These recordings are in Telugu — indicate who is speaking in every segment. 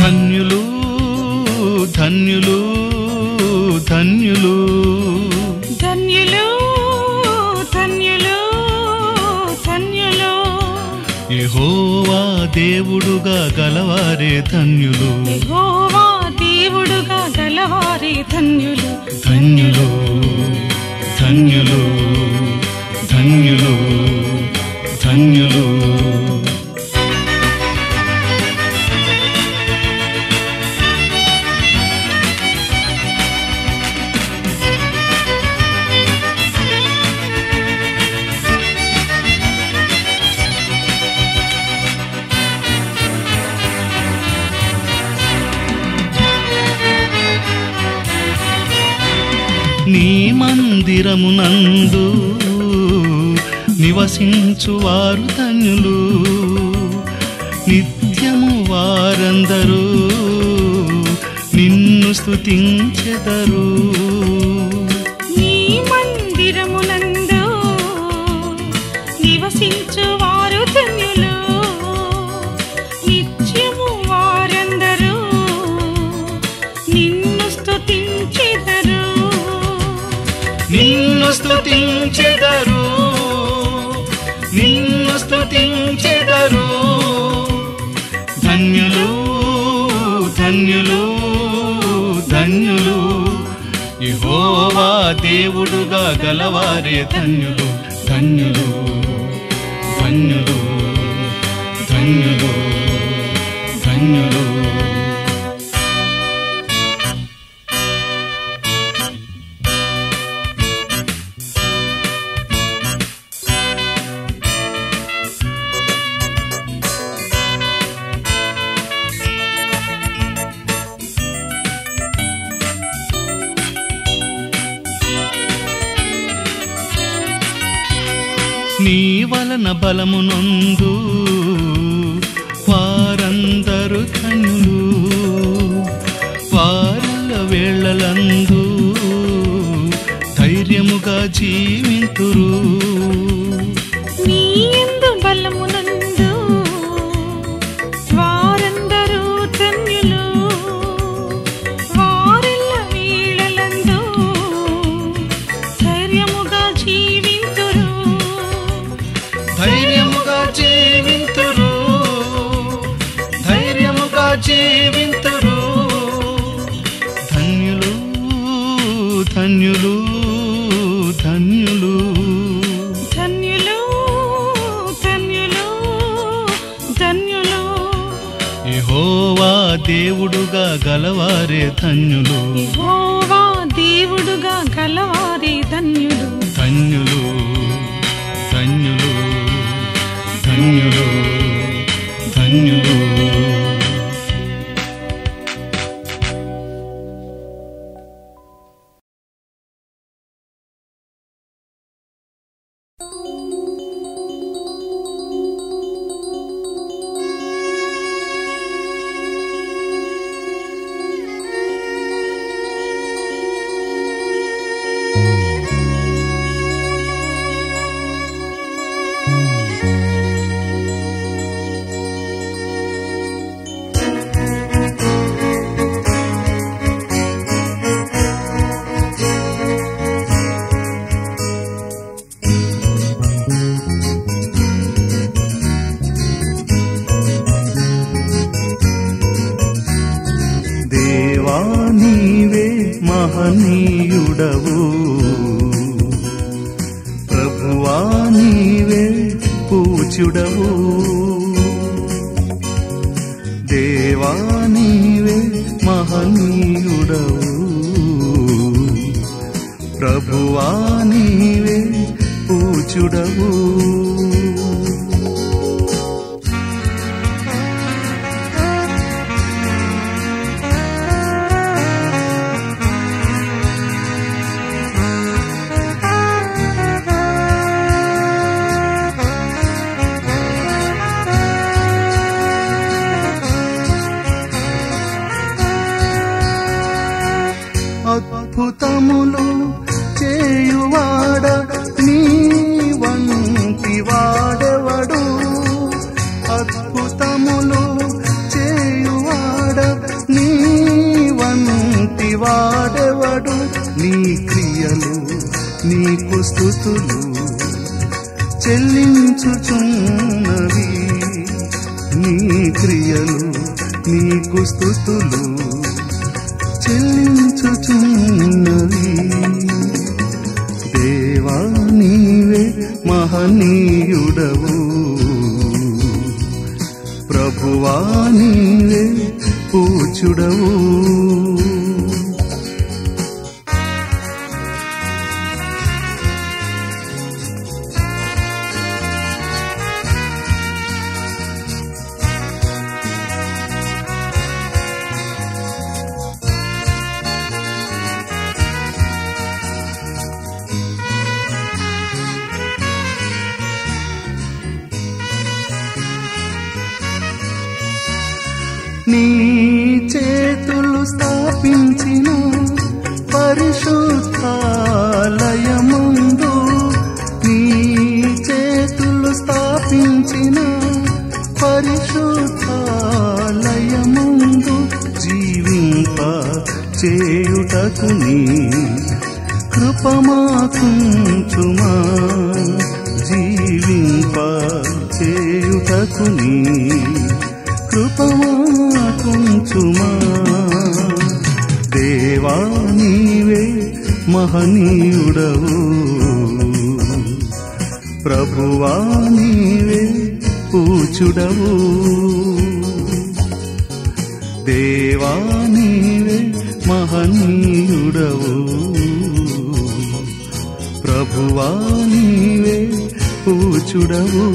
Speaker 1: ధన్యులు ధన్యులు ధన్యులు
Speaker 2: ధన్యులు ధన్యులు ధన్యులు
Speaker 1: యెహోవా దేవుడుగా గలవారే ధన్యులు
Speaker 2: యెహోవా దేవుడుగా గలవారే ధన్యులు
Speaker 1: ధన్యులు ధన్యులు ధన్యులు ధన్యులు నీ మందిరమునందు నివసించువారు ధన్యులు నిత్యము వారందరూ నిన్ను స్తుతించెదరు
Speaker 2: నీ మందిరమునందు నివసించు వారు ధన్యులు నిత్యము వారందరూ నిన్ను స్తుతించెదరు
Speaker 1: నిన్ను స్తుతించెదరు నిన్ను స్తుతించెదరు ధన్యులు ధన్యులు ధన్యులు యెహోవా దేవుడుగా గలవారే ధన్యులు ధన్యులు ధన్యులు ధన్యులు ధన్యులు నీ వలన బలమునందు వారందరు ధన్యులు వారిల వేళలందు ధైర్యముగా జీవింతురు
Speaker 2: నీ యందు బలమునందు వారందరూ ధన్యులు వారెల్ల వీళ్ళలందు ధైర్యముగా జీవింతురు
Speaker 1: ధైర్యముగా జీవింతురు ధైర్యముగా జీవింతురు ధన్యులు ధన్యులు ధన్యులు
Speaker 2: ధన్యులు ధన్యులు ధన్యులు
Speaker 1: యెహోవా దేవుడుగా గలవారే ధన్యులు
Speaker 2: యెహోవా దేవుడుగా గలవారే ధన్యులు
Speaker 1: ధన్యులు ధన్యులు ధన్యులు ధన్యులు దేవా నీవే మహనీయుడవు ప్రభువా నీవే పూజ్యుడవు దేవా నీవే మహనీయుడవు ప్రభువా నీవే పూజ్యుడవు అద్భుతములు చేయువాడ నీ వంటి వాడెవడు అద్భుతములు చేయువాడ నీ క్రియలు నీకు స్థుతులు చెల్లించుచున్నవి నీ క్రియలు నీకు స్థుతులు చెల్లించుచున్నవి దేవా నీవే మహనీయుడవు ప్రభువా నీవే పూచుడవు నీ చేతులు స్థాపించిన పరిశుద్ధాలయముందు నీ చేతులు స్థాపించిన పరిశుద్ధాలయముందు జీవింప చేయుటకు నీ కృపమాకుంచుమా జీవింప చేయుటకు నీ కృపమాకుంచుమా దేవా నీవే మహనీయుడవు ప్రభువా నీవే పూచుడవు దేవా నీవే మహనీయుడవు ప్రభువా నీవే పూచుడవు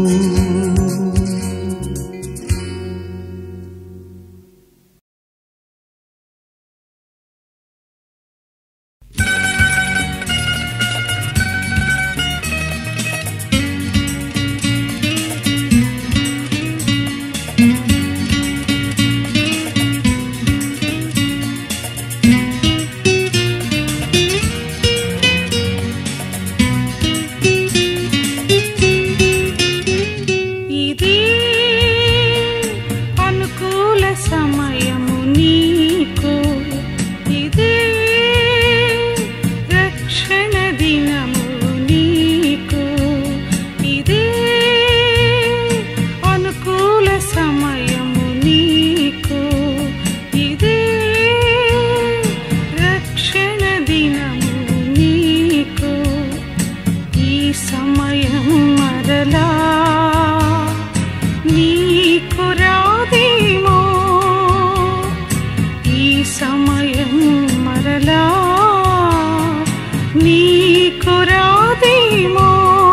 Speaker 2: ఇదే అనుకూల సమయము నీకు ఇదే రక్షణ దినము నీకు ఇదే అనుకూల సమయము నీకు ఇదే రక్షణ దినము నీకు ఈ సమయం మరలా నీకు రాదేమో ఈ సమయం మరలా నీకు రాదేమో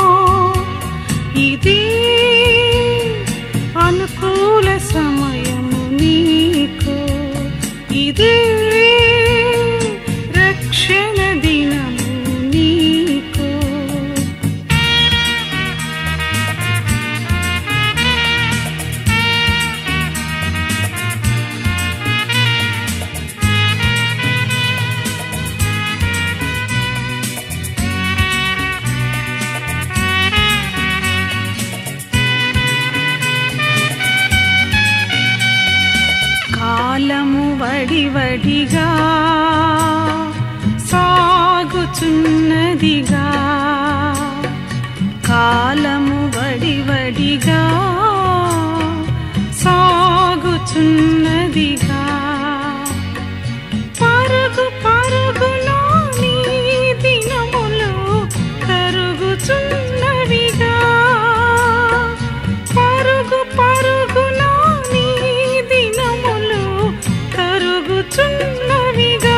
Speaker 2: ఇది అనుకూల సమయము నీకు ఇదే రక్షణ దినము నీకు కాలము వడివడిగా సాగుచున్నదిగా కాలము వడివడిగా సాగుచున్నదిగా పరుగు పరుగులో నీ దినములు తరుగుచున్నవిగా పరుగు పరుగులో నీ దినములు తరుగుచున్నవిగా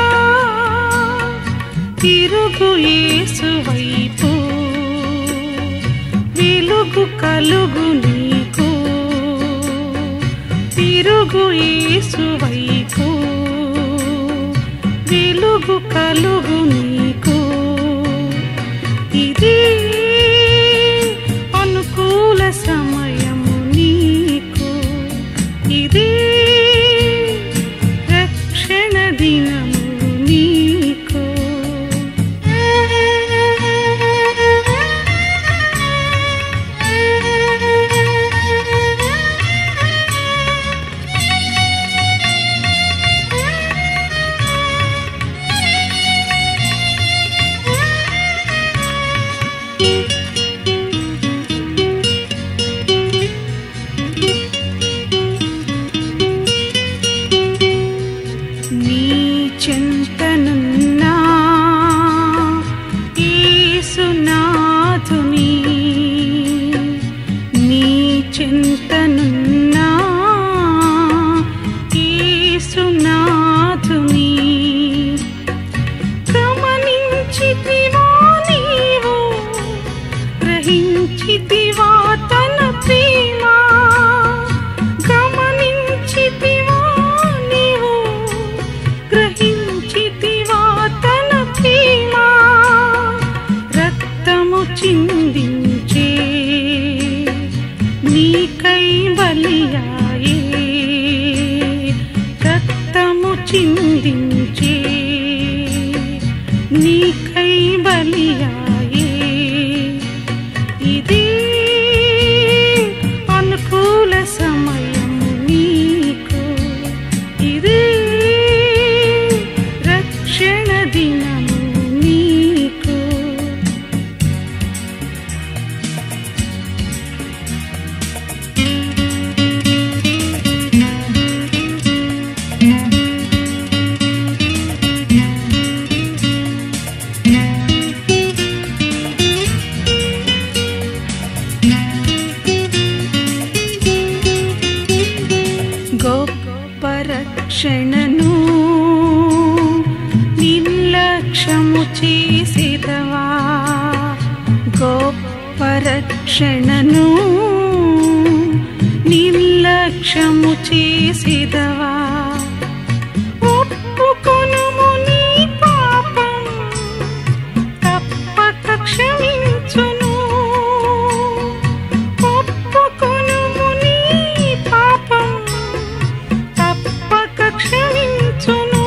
Speaker 2: తిరుగు యేసు వైపు వెలుగు కలుగు నీకు తిరుగు యేసు వైపు వెలుగు కలుగు నీకు ఇది అనుకూల సమయము నీకు ఇది రక్షణ దినము నీకు చిందించే నీకై బలియాయే ఇది అనుకూల సమయము నీకు ఇది రక్షణ దినము నీకు గొప్ప రక్షణను నిర్లక్ష్యము చేసిదవా గొప్ప రక్షణను నిర్లక్ష్యము చేసిదవా ఒప్పుకొనుము నీ పాపం తప్పక క్షమించును ఒప్పుకొనుము నీ పాపం తప్పక క్షమించును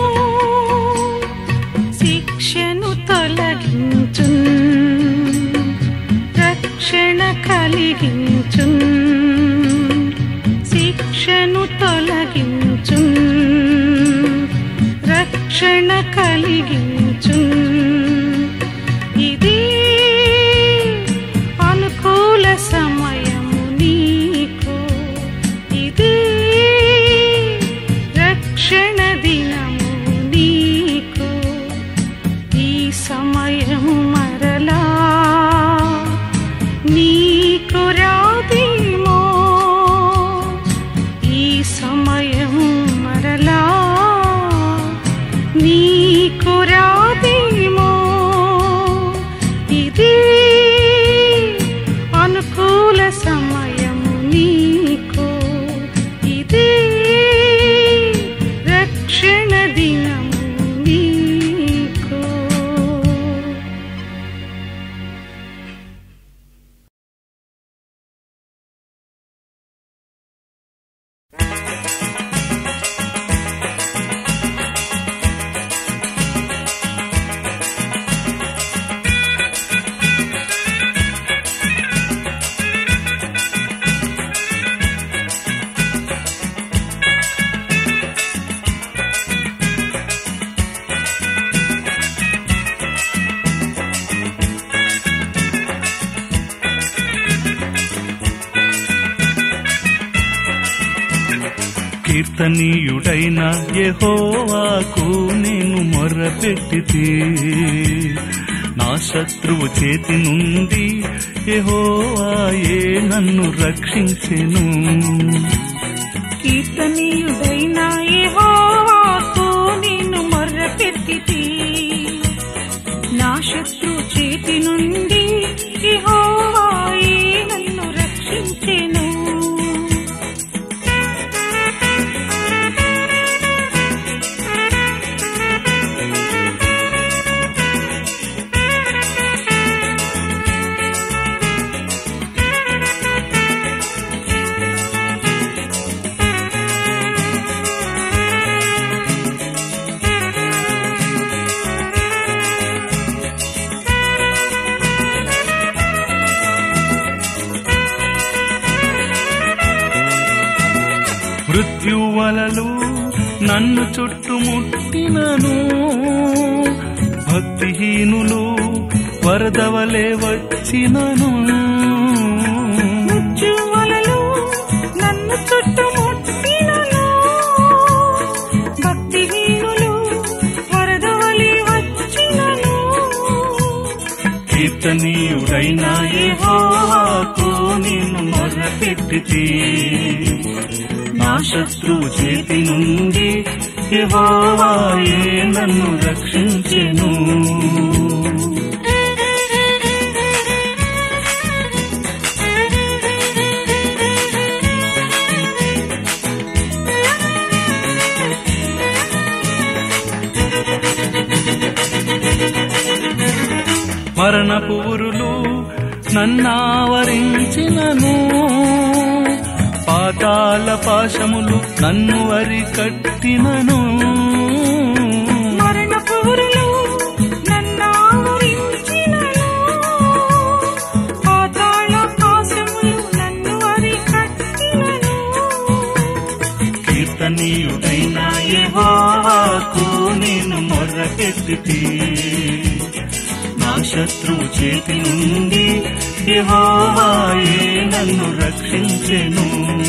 Speaker 2: శిక్షను తొలగించు రక్షణ కలిగించు శిక్షను తొలగించు రక్షణ కలిగించు ఇది అనుకూల సమయము నీకు ఇది రక్షణ దినము నీకు ఈ సమయము మరలా నీకు రాదేమో ఈ సమయము మరలా నీకు రాదేమో ఇది అనుకూల సమయము నీకు ఇది రక్షణ దినము నీకు
Speaker 1: కీర్తనీయుడైన యెహోవాకు నేను మొర్రపెట్టితే నా శత్రువు చేతి నుండి యెహోవాయే నన్ను రక్షించెను
Speaker 2: కీర్తనీయుడైన యెహోవాకు నేను మొర్రపెట్టితి నా శత్రు చేతి నుండి యెహోవాయే నన్ను రక్షించెను
Speaker 1: మృత్యువలలు నన్ను చుట్టుముట్టినను భక్తిహీనులు వరదవలే వచ్చినను
Speaker 2: మృత్యువలలు నన్ను చుట్టుముట్టినను భక్తిహీనులు వరదవలి వచ్చినను
Speaker 1: కీర్తనీయుడైన యెహోవాకు నేను మొరపెట్టితి నా శత్రువు చేతి నుండి యెహోవాయే నన్ను రక్షించెను మరణపు ఉరులు నన్నావరించినను పాతాల పాశములు నన్ను వరి కట్టినను కీర్తనీయుడైన యెహోవాకు నేను మొర్రపెత్తితి నా శత్రువు చేతి నుండి యెహోవాయే నన్ను రక్షించెను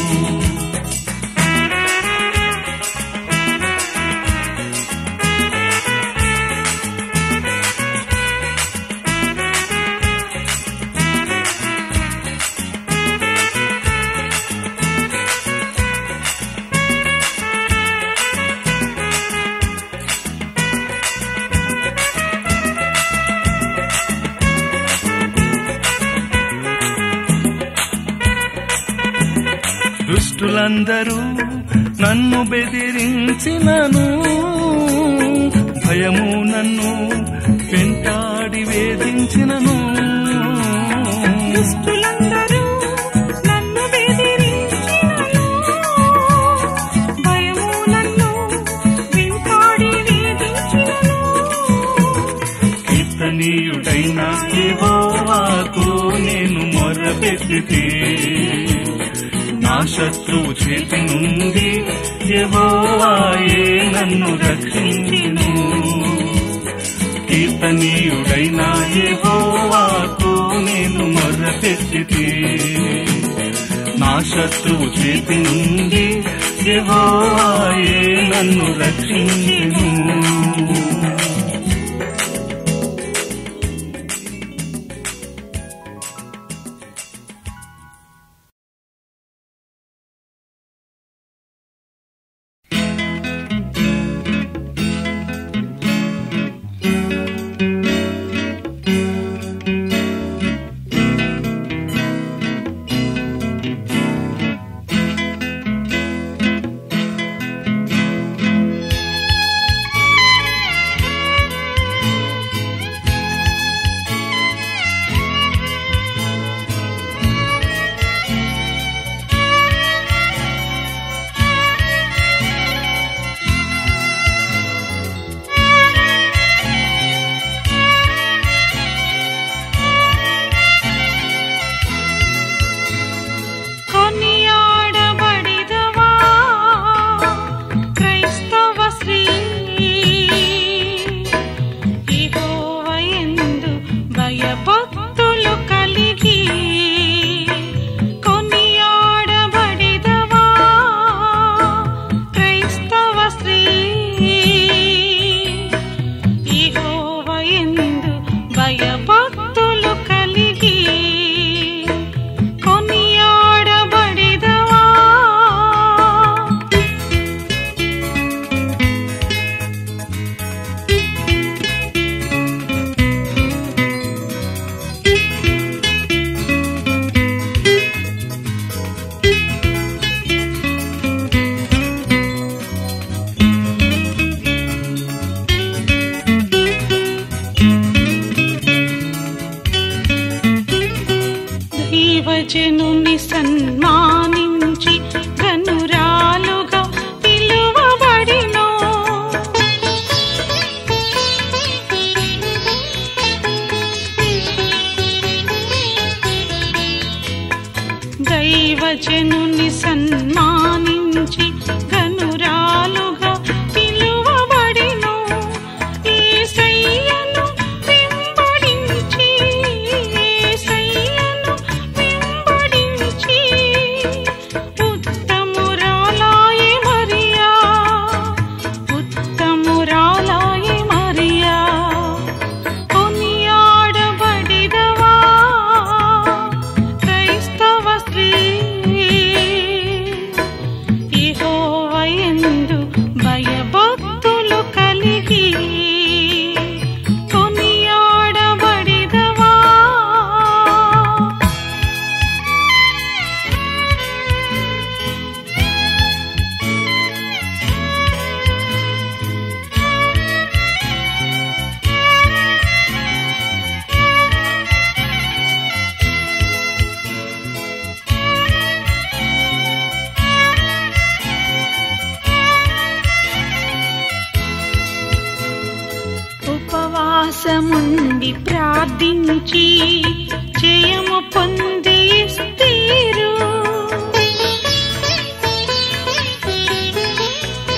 Speaker 1: దుష్టులందరూ నన్ను బెదిరించినను భయము నన్ను వెంటాడి వేధించినను
Speaker 2: దుష్టులందరూ నన్ను బెదిరించినను భయము నన్ను వెంటాడి వేధించినను
Speaker 1: కీర్తనీయుడైన యెహోవాకు నేను మొర్రపెత్తితే నా శత్రువు చేతి నుండి యెహోవాయే నన్ను రక్షించెను కీర్తనీయుడైన యెహోవాకు నేను మొర్రపెత్తితే నా శత్రువు చేతి నుండి యెహోవాయే నన్ను రక్షించెను
Speaker 2: కొనియాడబడిదవా క్రైస్తవ శ్రీ యెహోవాయందు భయభక్తులు కలిగి కొనియాడబడిదవా క్రైస్తవ శ్రీ యెహోవాయందు భయభక్తులు కలిగి కొనియాడబడిదవా దైవజనుని సన్మానించి ఘనురాలుగా పిలువబడినో దైవజనుని సన్మానించి ఘనురాలుగా పిలువబడినో యేసయ్యను వెంబడించి యేసయ్యను వెంబడించి ఉత్తమురాలాయే మరియా ఉత్తమురాలాయే మరియా కొనియాడబడిదవా క్రైస్తవ స్త్రీ యెహోవాయందు భయభక్తులు కలిగి కొనియాడబడిదవా ఉపవాసముండి ప్రార్థించి జయము పొంది ఇస్తీరు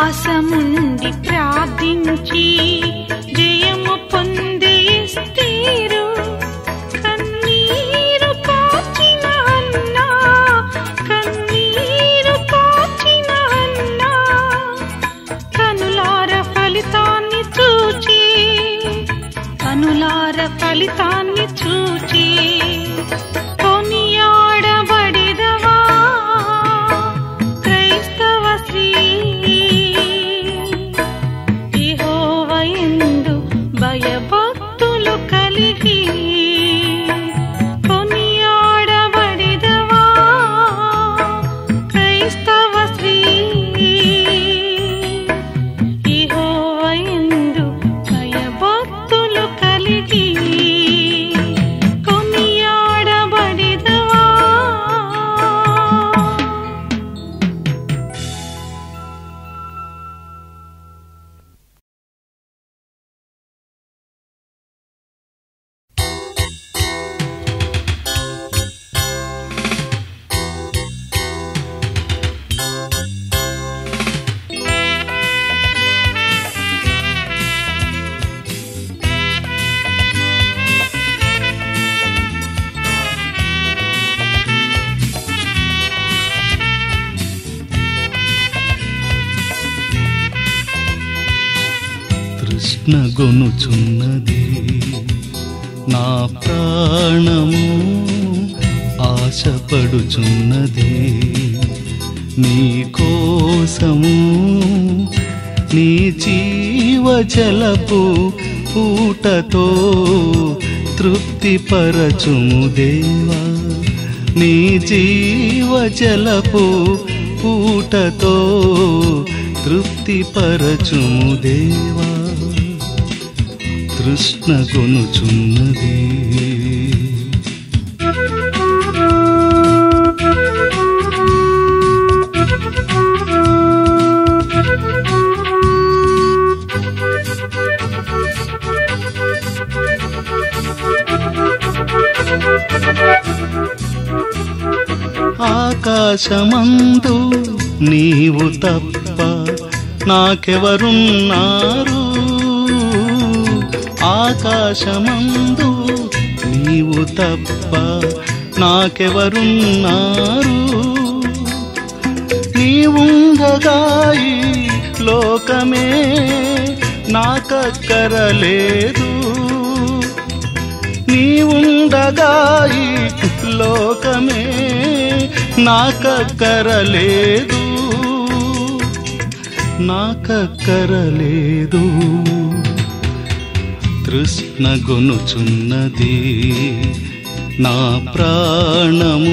Speaker 2: ఉపవాసముండి ప్రార్థించి జయము పొందే ఎస్తేరు కన్నీరు కాచిన అన్నా కన్నీరు కాచిన అన్నా కనులార ఫలితాన్ని చూచి కనులార ఫలితాన్ని చూచి కొనియాడబడిదవా క్రైస్తవ శ్రీ యెహోవయందు భయభక్తులు కలిగి కొనియాడబడిదవా క్రైస్తవ శ్రీ యెహోవయందు భయభక్తులు కలిగి కొనియాడబడిదవా
Speaker 1: తృష్ణ గొనుచున్నది నా ప్రాణము ఆశపడుచున్నది నీ కోసము నీ జీవజలపు పూటతో తృప్తిపరచుము దేవా నీ జీవజలపు పూటతో తృప్తిపరచుము దేవా తృష్ణ కొనుచున్నది ఆకాశమందు నీవు తప్ప నాకెవరున్నారు ఆకాశమందు నీవు తప్ప నాకెవరున్నారు నీవుండగాయి లోకమే నాకక్కరలేదు నీవుండగాయి లోకమే నాకక్కరలేదు నాకక్కరలేదు తృష్ణ గొనుచున్నది నా ప్రాణము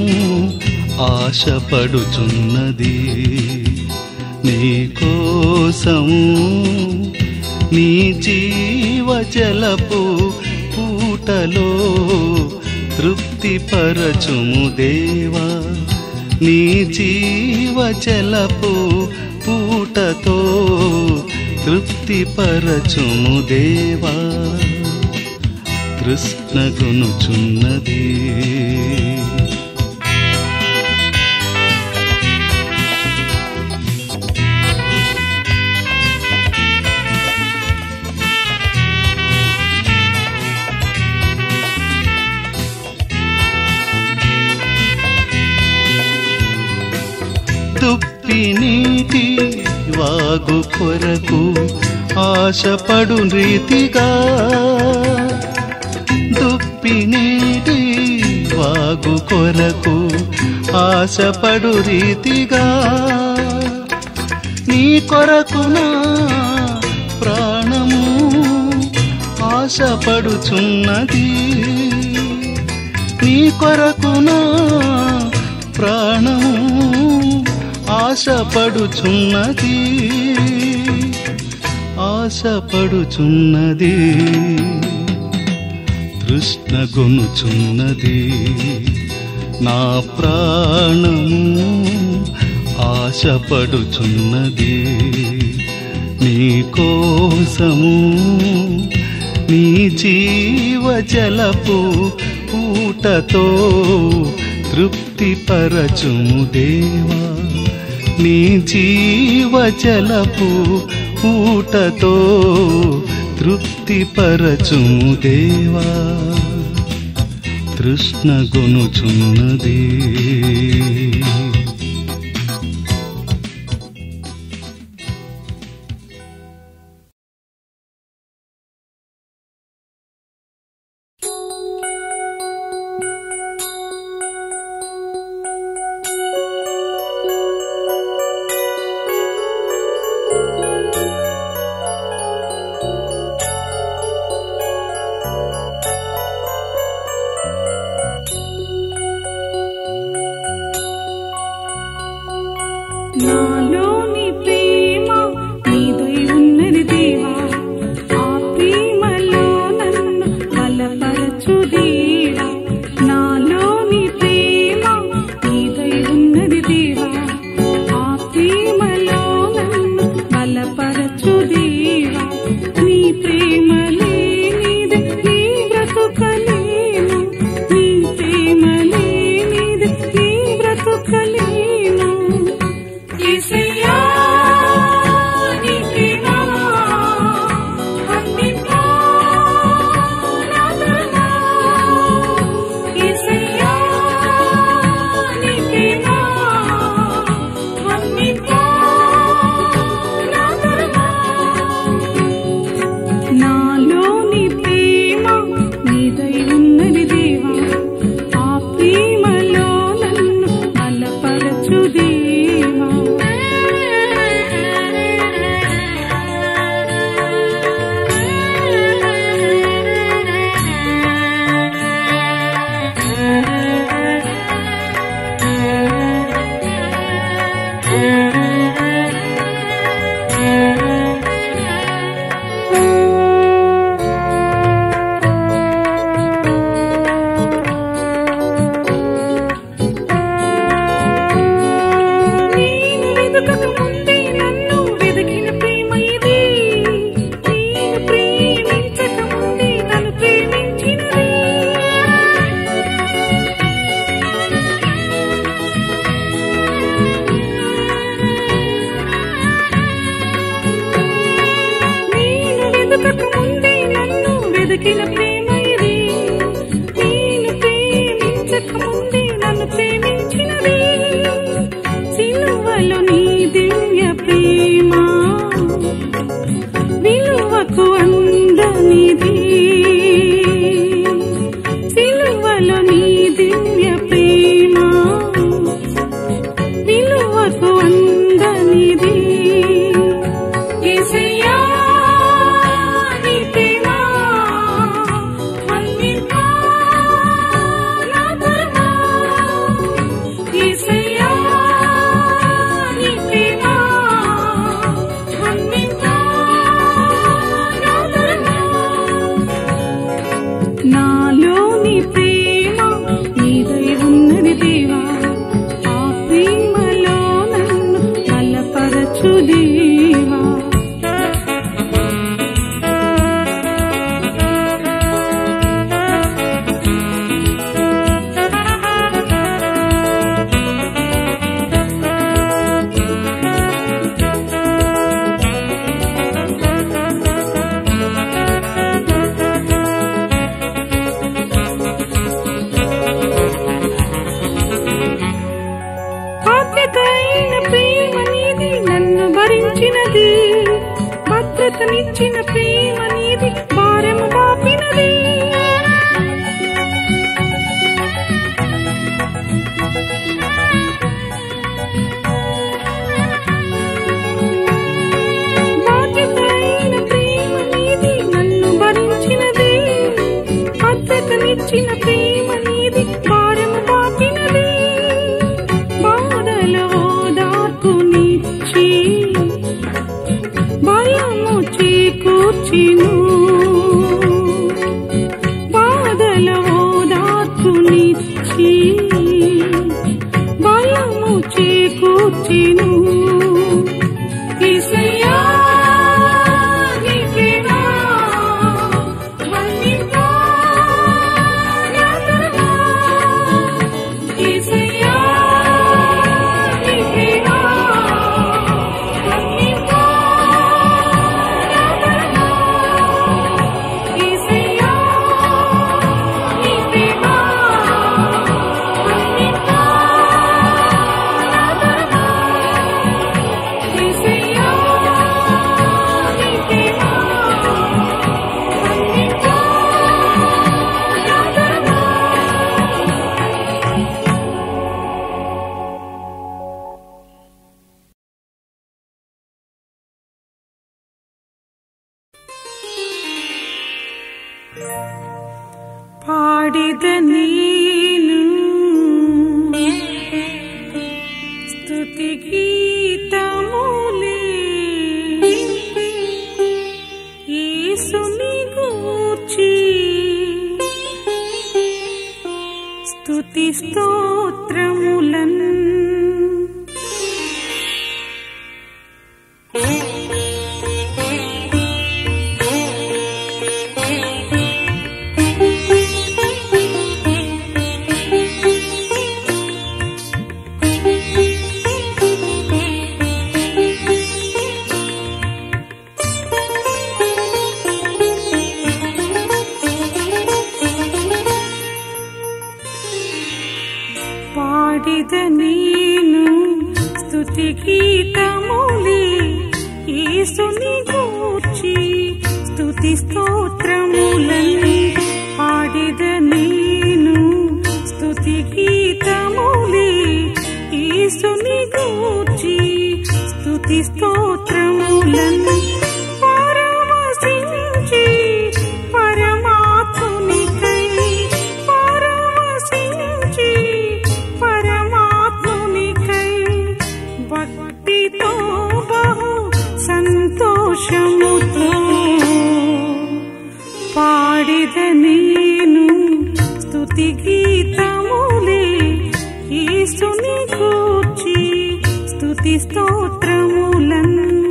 Speaker 1: ఆశపడుచున్నది నీ కోసము నీ జీవజలపు పూటలో తృప్తిపరచుము దేవా నీ జీవజలపు పూటతో తృప్తిపరచుము దేవా కృష్ణ గునుచున్నది దుప్పి నీటి వాగు కొరకు ఆశపడు రీతిగా దుప్పి నీటి వాగు కొరకు ఆశపడు రీతిగా నీ కొరకు నా ప్రాణము ఆశపడుచున్నది నీ కొరకు నా ప్రాణము ఆశపడుచున్నది ఆశపడుచున్నది తృష్ణ గొనుచున్నది నా ప్రాణము ఆశపడుచున్నది నీ కోసము నీ జీవజలపు పూటతో తృప్తిపరచుము దేవా నీ జీవజలపు ఊటతో తృప్తిపరచుము దేవా తృష్ణ గొనుచున్నది
Speaker 2: నాలోని ప్రేమ నీదై ఉన్నది దేవా ఆ ప్రేమలో నన్ను బలపరచు దేవా నాలోని ప్రేమ నీదై ఉన్నది దేవా ఆ ప్రేమలో నన్ను బలపరచు దేవా నీ ప్రేమ లేనిది నీ బ్రతుకలేను నీ ప్రేమ లేనిది నీ బ్రతుకలేను యేసయ్యా నీ ప్రేమ అన్నింటా నాదనా యేసయ్యా నీ ప్రేమ అన్నింటా నాదనా నాలోని ప్రేమ నీదై ఉన్నది దేవా ఆ ప్రేమలో నన్ను బలపరచు దేవా నేను వెతుకక ముందే నన్ను వెతికిన ప్రేమ ఇది నేను ప్రేమించక ముందే నన్ను ప్రేమించినది నేను వెతుకక ముందే నన్ను వెతికిన ప్రేమ ఇది నేను ప్రేమించక ముందే నన్ను ప్రేమించినది సిలువలో నీ దివ్య ప్రేమ విలువకు అందనిది సిలువలో నీ దివ్య ప్రేమ విలువకు అందనిది యేసయ్యా నీ ప్రేమ మన్నింపా నా ధర్మ యేసయ్యా నీ ప్రేమ మన్నింపా నా ధర్మ నాలోని ప్రేమ నీదై ఉన్నది దేవా ఆ ప్రేమలో నన్ను బలపరచు దేవా బాధ్యతైన ప్రేమ నీది నన్ను భరించినది భద్రతనిచ్చిన ప్రేమ నీది భారము బాపినది బాధ్యతైన ప్రేమ నీది నన్ను భరించినది భద్రతనిచ్చిన ప్రేమ నీది భారము బాపినది బాధల ఓదార్పునిచ్చి భయము చేకూర్చిను బాధల ఓదార్పునిచ్చి భయము చేకూర్చిను యేసయ్యా నీ ప్రేమ మన్నింపా నా పాడిద నేను స్తుతి గీతములే యేసుని గూర్చి స్తుతి స్తోత్రములన్ పాడిద నేను స్తుతి గీతములే యేసుని గూర్చి స్తుతి స్తోత్రములన్నీ పాడిద నేను స్తుతి గీతములే యేసుని గూర్చి స్తుతి స్తోత్రములన్నీ పరవశించి పరమాత్మునికై పరవశించి పరమాత్మునికై భక్తితో బహు సంతోషముతో పాడిద నేను స్తుతి గీతములే యేసుని గూర్చి స్తుతి స్తోత్రములన్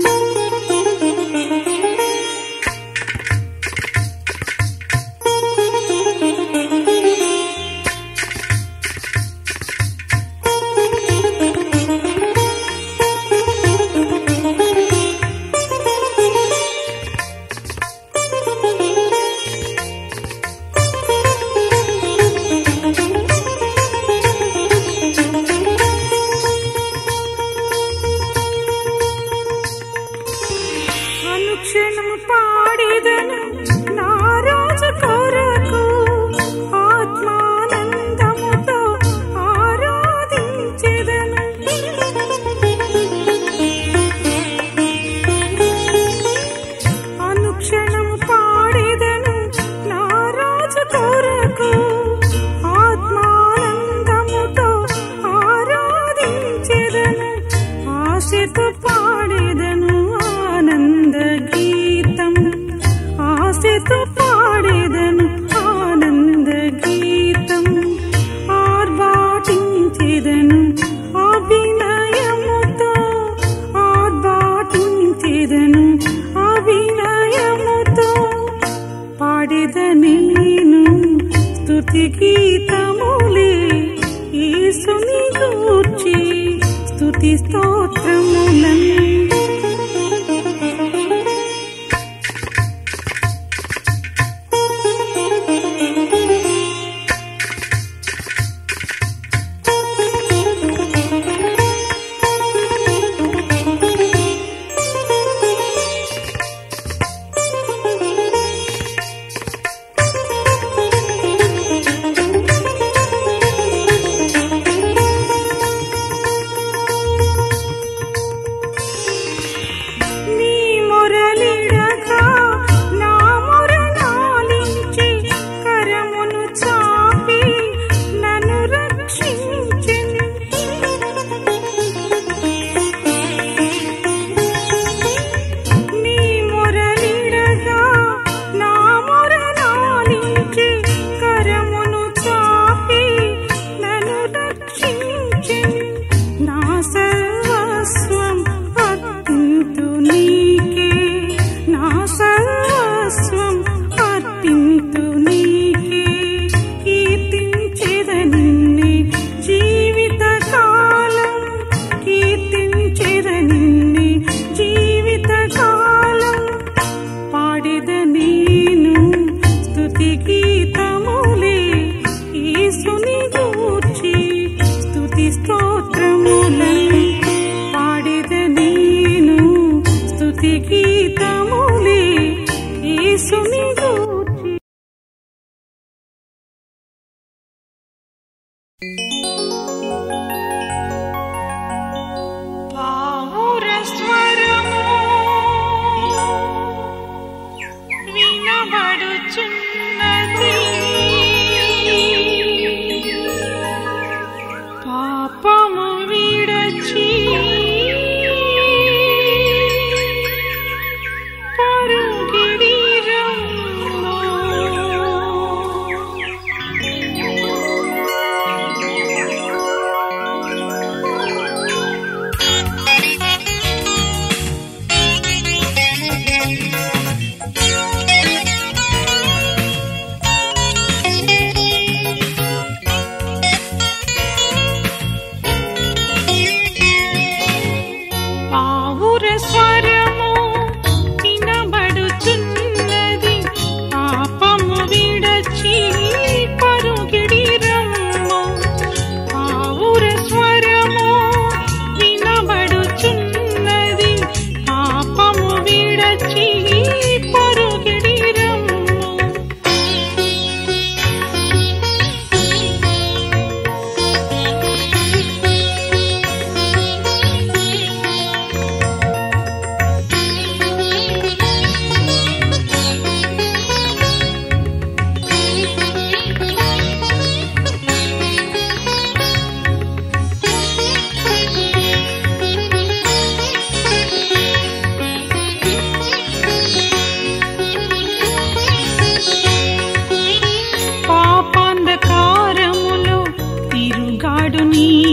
Speaker 2: అనుక్షణం పాడిదను నా రాజు కొరకు ఆత్మానందముతో ఆరాధించెదను అనుక్షణం పాడిదను నా రాజు కొరకు ఆత్మానందముతో ఆరాధించెదను ఆశతో పాడేదను ఆనంద గీతం ఆశతో పాడేదను ఆనంద గీతం ఆర్భాటించేదను అభినయముతో ఆర్భాటించేదను అభినయముతో పాడిద నేను స్తుతి గీతములే యేసుని గూర్చి స్తుతి స్తోత్రములన్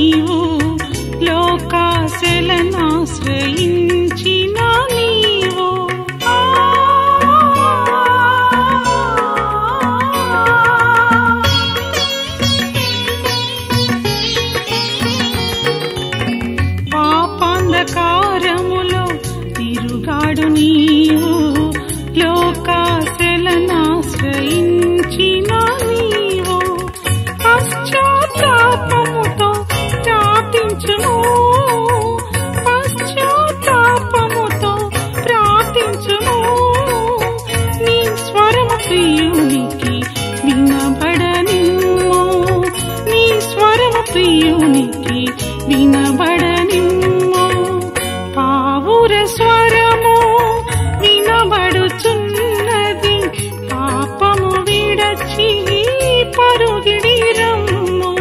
Speaker 2: నీవు లోకాశలనాశ్రయించిన నీవు పాపాంధకారములో తిరుగాడు నీవు లోకాశలనాశ్రయించిన నీవు పశ్చాత్తాపముతో ప్రార్థించుము పశ్చాత్తాపముతో ప్రార్థించుము నీ స్వరము ప్రియునికి వినబడనిమ్ము నీ స్వరము ప్రియునికి వినబడనిమ్ము పావుర స్వరము వినబడుచున్నది పాపము విడచి పరుగిడి రమ్ము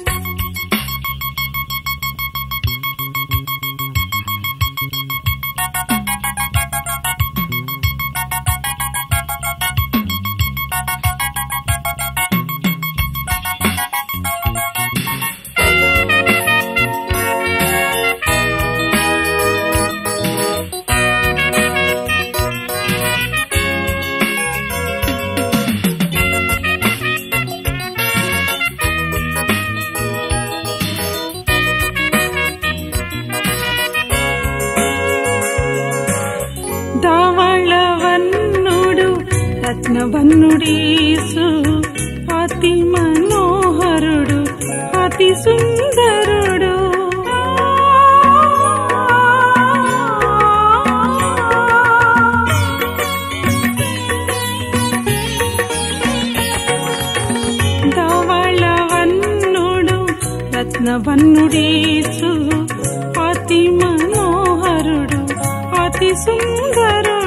Speaker 2: ధవళవన్నుడు రత్నవన్నుడీసు అతి మనోహరుడు అతి సుందరుడు ధవళవన్నుడు రత్నవన్నుడీసు అతి మనోహరుడు అతి సుందరుడు